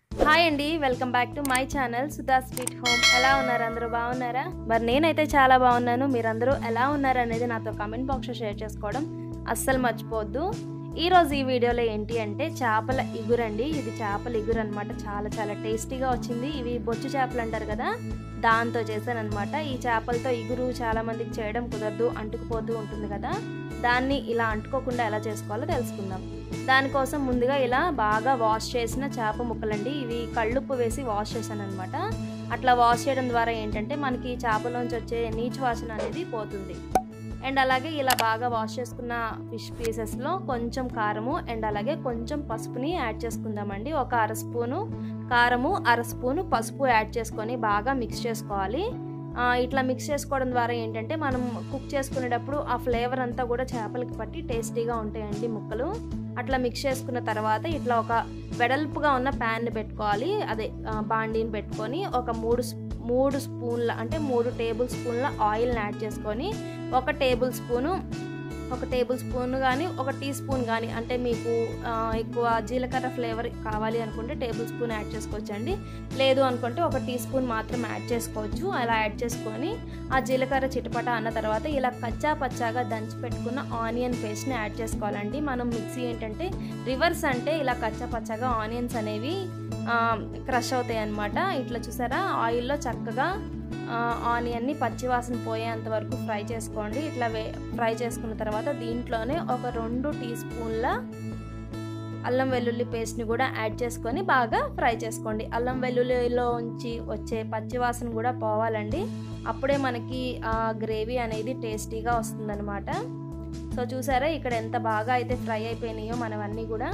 hi అండి welcome back to my channel Sudha sweet home ఎలా ఉన్నారు అందరూ బాగున్నారా మరి నేనైతే చాలా బాగున్నాను మీరందరూ ఎలా ఉన్నారు అనేది నాతో కామెంట్ బాక్స్లో షేర్ చేసుకోవడం అస్సలు మర్చిపోవద్దు ఈరోజు ఈ వీడియోలో ఏంటి అంటే చేపల ఇగురండి ఇది చేపల ఇగురు అనమాట చాలా చాలా టేస్టీగా వచ్చింది ఇవి బొచ్చు చేపలు అంటారు కదా దాంతో చేశాను అనమాట ఈ చేపలతో ఇగురు చాలా మందికి చేయడం కుదరదు అంటుకుపోతూ ఉంటుంది కదా దాన్ని ఇలా అంటుకోకుండా ఎలా చేసుకోవాలో తెలుసుకుందాం దానికోసం ముందుగా ఇలా బాగా వాష్ చేసిన చేప ముక్కలండి ఇవి కళ్ళుప్పు వేసి వాష్ చేశాను అనమాట అట్లా వాష్ చేయడం ద్వారా ఏంటంటే మనకి చేపలోంచి వచ్చే నీచు వాసన అనేది పోతుంది అండ్ అలాగే ఇలా బాగా వాష్ చేసుకున్న ఫిష్ పీసెస్లో కొంచెం కారము అండ్ అలాగే కొంచెం పసుపుని యాడ్ చేసుకుందామండి ఒక అర స్పూను కారము అర స్పూను పసుపు యాడ్ చేసుకొని బాగా మిక్స్ చేసుకోవాలి ఇట్లా మిక్స్ చేసుకోవడం ద్వారా ఏంటంటే మనం కుక్ చేసుకునేటప్పుడు ఆ ఫ్లేవర్ అంతా కూడా చేపలకి పట్టి టేస్టీగా ఉంటాయండి ముక్కలు అట్లా మిక్స్ చేసుకున్న తర్వాత ఇట్లా ఒక వెడల్పుగా ఉన్న ప్యాన్ని పెట్టుకోవాలి అదే బాండీని పెట్టుకొని ఒక మూడు మూడు స్పూన్ల అంటే మూడు టేబుల్ స్పూన్ల ఆయిల్ని యాడ్ చేసుకొని ఒక టేబుల్ స్పూను ఒక టేబుల్ స్పూన్ కానీ ఒక టీ స్పూన్ కానీ అంటే మీకు ఎక్కువ జీలకర్ర ఫ్లేవర్ కావాలి అనుకుంటే టేబుల్ స్పూన్ యాడ్ చేసుకోవచ్చండి లేదు అనుకుంటే ఒక టీ స్పూన్ మాత్రం యాడ్ చేసుకోవచ్చు అలా యాడ్ చేసుకొని ఆ జీలకర్ర చిటపట అన్న తర్వాత ఇలా కచ్చా పచ్చాగా దంచి పెట్టుకున్న ఆనియన్ పేస్ట్ని యాడ్ చేసుకోవాలండి మనం మిక్సీ ఏంటంటే రివర్స్ అంటే ఇలా కచ్చా పచ్చాగా ఆనియన్స్ అనేవి క్రష్ అవుతాయి అన్నమాట ఇట్లా చూసారా ఆయిల్లో చక్కగా ఆనియన్ని పచ్చివాసన పోయేంత వరకు ఫ్రై చేసుకోండి ఇట్లా వే ఫ్రై చేసుకున్న తర్వాత దీంట్లోనే ఒక రెండు టీ స్పూన్ల అల్లం వెల్లుల్లి పేస్ట్ని కూడా యాడ్ చేసుకొని బాగా ఫ్రై చేసుకోండి అల్లం వెల్లుల్లిలో ఉంచి వచ్చే పచ్చివాసన కూడా పోవాలండి అప్పుడే మనకి ఆ గ్రేవీ అనేది టేస్టీగా వస్తుందన్నమాట సో చూసారా ఇక్కడ ఎంత బాగా అయితే ఫ్రై అయిపోయినాయో మనవన్నీ కూడా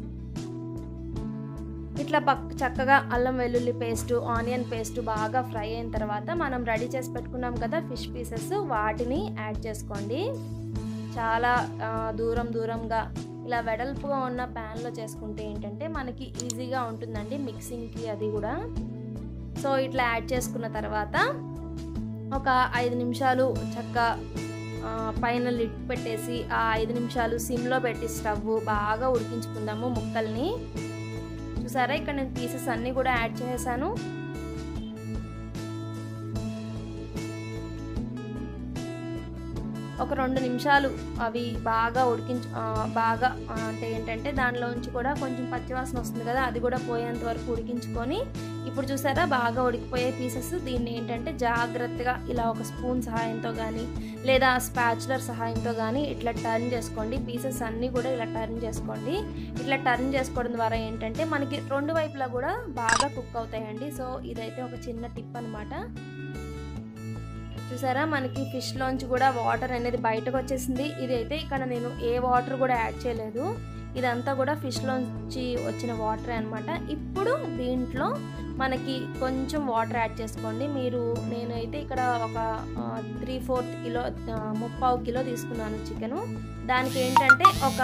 ఇట్లా పక్ చక్కగా అల్లం వెల్లుల్లి పేస్ట్ ఆనియన్ పేస్ట్ బాగా ఫ్రై అయిన తర్వాత మనం రెడీ చేసి పెట్టుకున్నాం కదా ఫిష్ పీసెస్ వాటిని యాడ్ చేసుకోండి చాలా దూరం దూరంగా ఇలా వెడల్పుగా ఉన్న ప్యాన్లో చేసుకుంటే ఏంటంటే మనకి ఈజీగా ఉంటుందండి మిక్సింగ్కి అది కూడా సో ఇట్లా యాడ్ చేసుకున్న తర్వాత ఒక ఐదు నిమిషాలు చక్క పైన లిడ్ పెట్టేసి ఆ ఐదు నిమిషాలు సిమ్లో పెట్టి స్టవ్ బాగా ఉడికించుకుందాము ముక్కల్ని చూసారా ఇక్కడ నేను పీసెస్ అన్నీ కూడా యాడ్ చేసేసాను ఒక రెండు నిమిషాలు అవి బాగా ఉడికించు బాగా అంటే ఏంటంటే దానిలోంచి కూడా కొంచెం పచ్చివాసన వస్తుంది కదా అది కూడా పోయేంత వరకు ఉడికించుకొని ఇప్పుడు చూసారా బాగా ఉడికిపోయే పీసెస్ దీన్ని ఏంటంటే జాగ్రత్తగా ఇలా ఒక స్పూన్ సహాయంతో కానీ లేదా స్పాచులర్ సహాయంతో కానీ ఇట్లా టర్న్ చేసుకోండి పీసెస్ అన్నీ కూడా ఇలా టర్న్ చేసుకోండి ఇట్లా టర్న్ చేసుకోవడం ద్వారా ఏంటంటే మనకి రెండు వైపులా కూడా బాగా కుక్ అవుతాయండి సో ఇదైతే ఒక చిన్న టిప్ అనమాట చూసారా మనకి ఫిష్లోంచి కూడా వాటర్ అనేది బయటకు వచ్చేసింది ఇదైతే ఇక్కడ నేను ఏ వాటర్ కూడా యాడ్ చేయలేదు ఇదంతా కూడా ఫిష్లోంచి వచ్చిన వాటర్ అనమాట ఇప్పుడు దీంట్లో మనకి కొంచెం వాటర్ యాడ్ చేసుకోండి మీరు నేనైతే ఇక్కడ ఒక త్రీ ఫోర్త్ కిలో ముప్పావు కిలో తీసుకున్నాను చికెను దానికి ఏంటంటే ఒక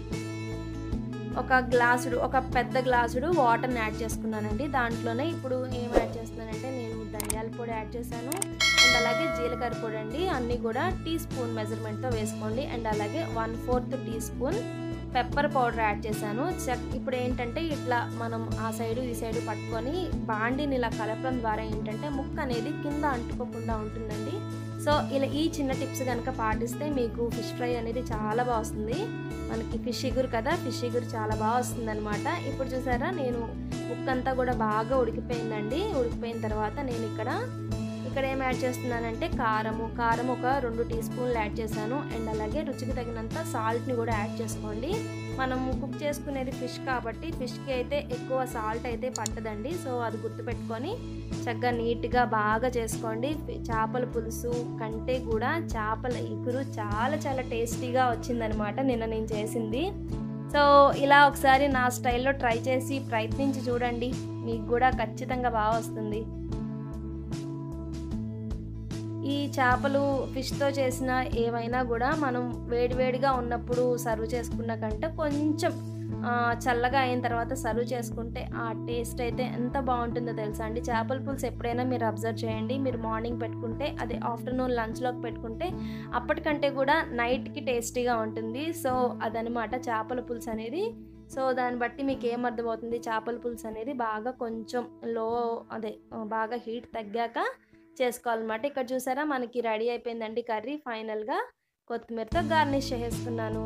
ఒక గ్లాసుడు ఒక పెద్ద గ్లాసుడు వాటర్ని యాడ్ చేసుకున్నానండి దాంట్లోనే ఇప్పుడు ఏం యాడ్ చేస్తున్నానంటే నేను ధనియాల పొడి యాడ్ చేశాను అండ్ అలాగే జీలకర్ర పొడి అండి అన్నీ కూడా టీ స్పూన్ మెజర్మెంట్తో వేసుకోండి అండ్ అలాగే one fourth tea spoon pepper powder add చేశాను ఇప్పుడు ఏంటంటే ఇట్లా మనం ఆ సైడు ఈ సైడు పట్టుకొని బాండిని ఇలా కలపడం ద్వారా ఏంటంటే ముక్క అనేది కింద అంటుకోకుండా ఉంటుందండి సో ఇలా ఈ చిన్న టిప్స్ కనుక పాటిస్తే మీకు ఫిష్ ఫ్రై అనేది చాలా బాగా వస్తుంది మనకి ఫిష్ ఇగురు కదా ఫిష్ ఇగురు చాలా బాగా వస్తుంది అనమాట ఇప్పుడు చూసారా నేను ముక్కంతా కూడా బాగా ఉడికిపోయిందండి ఉడికిపోయిన తర్వాత నేను ఇక్కడ ఇక్కడ ఏం యాడ్ చేస్తున్నానంటే కారము కారం ఒక రెండు టీ స్పూన్లు యాడ్ చేశాను అండ్ అలాగే రుచికి తగినంత సాల్ట్ని కూడా యాడ్ చేసుకోండి మనం కుక్ చేసుకునేది ఫిష్ కాబట్టి ఫిష్కి అయితే ఎక్కువ సాల్ట్ అయితే పట్టదండి సో అది గుర్తుపెట్టుకొని చక్కగా నీట్గా బాగా చేసుకోండి చేపల పులుసు కంటే కూడా చేపల ఇగురు చాలా చాలా టేస్టీగా వచ్చిందనమాట నిన్న నేను చేసింది సో ఇలా ఒకసారి నా స్టైల్లో ట్రై చేసి ప్రయత్నించి చూడండి మీకు కూడా ఖచ్చితంగా బాగా వస్తుంది ఈ చేపలు ఫిష్తో చేసిన ఏమైనా కూడా మనం వేడివేడిగా ఉన్నప్పుడు సర్వ్ చేసుకున్న కంటే కొంచెం చల్లగా అయిన తర్వాత సర్వ్ చేసుకుంటే ఆ టేస్ట్ అయితే ఎంత బాగుంటుందో తెలుసా అండి చేపల పులుసు ఎప్పుడైనా మీరు అబ్జర్వ్ చేయండి మీరు మార్నింగ్ పెట్టుకుంటే అది ఆఫ్టర్నూన్ లంచ్లోకి పెట్టుకుంటే అప్పటికంటే కూడా నైట్కి టేస్టీగా ఉంటుంది సో అదనమాట చేపల పులుసు అనేది సో దాన్ని బట్టి మీకు ఏం అర్థమవుతుంది చేపల పులుసు అనేది బాగా కొంచెం లో అదే బాగా హీట్ తగ్గాక చేసుకోవాలన్నమాట ఇక్కడ చూసారా మనకి రెడీ అయిపోయిందండి కర్రీ ఫైనల్గా కొత్తిమీరతో గార్నిష్ చేసేసుకున్నాను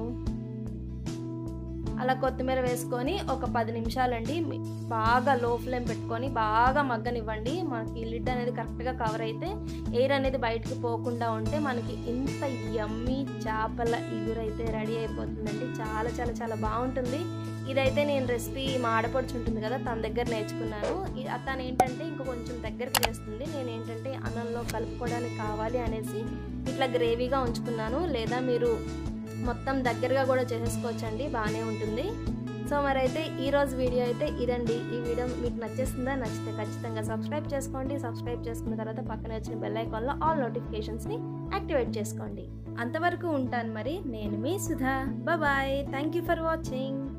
అలా కొత్తిమీర వేసుకొని ఒక పది నిమిషాలండి బాగా లో ఫ్లేమ్ పెట్టుకొని బాగా మగ్గనివ్వండి మనకి లిడ్ అనేది కరెక్ట్గా కవర్ అయితే ఎయిర్ అనేది బయటకు పోకుండా ఉంటే మనకి ఇంత యమ్మీ చేపల ఇగురైతే రెడీ అయిపోతుందండి చాలా చాలా చాలా బాగుంటుంది ఇదైతే నేను రెసిపీ మా ఆడపడుచు ఉంటుంది కదా తన దగ్గర నేర్చుకున్నాను తను ఏంటంటే ఇంకా కొంచెం దగ్గరకు చేస్తుంది నేను ఏంటంటే అన్నంలో కలుపుకోవడానికి కావాలి అనేసి ఇట్లా గ్రేవీగా ఉంచుకున్నాను లేదా మీరు మొత్తం దగ్గరగా కూడా చేసేసుకోవచ్చండి బాగానే ఉంటుంది సో మరైతే ఈరోజు వీడియో అయితే ఇదండి ఈ వీడియో మీకు నచ్చేస్తుందా నచ్చితే ఖచ్చితంగా సబ్స్క్రైబ్ చేసుకోండి సబ్స్క్రైబ్ చేసుకున్న తర్వాత పక్కన వచ్చిన బెల్ ఐకాన్లో ఆల్ నోటిఫికేషన్స్ని యాక్టివేట్ చేసుకోండి అంతవరకు ఉంటాను మరి నేను మీ Sudha bye thank you for watching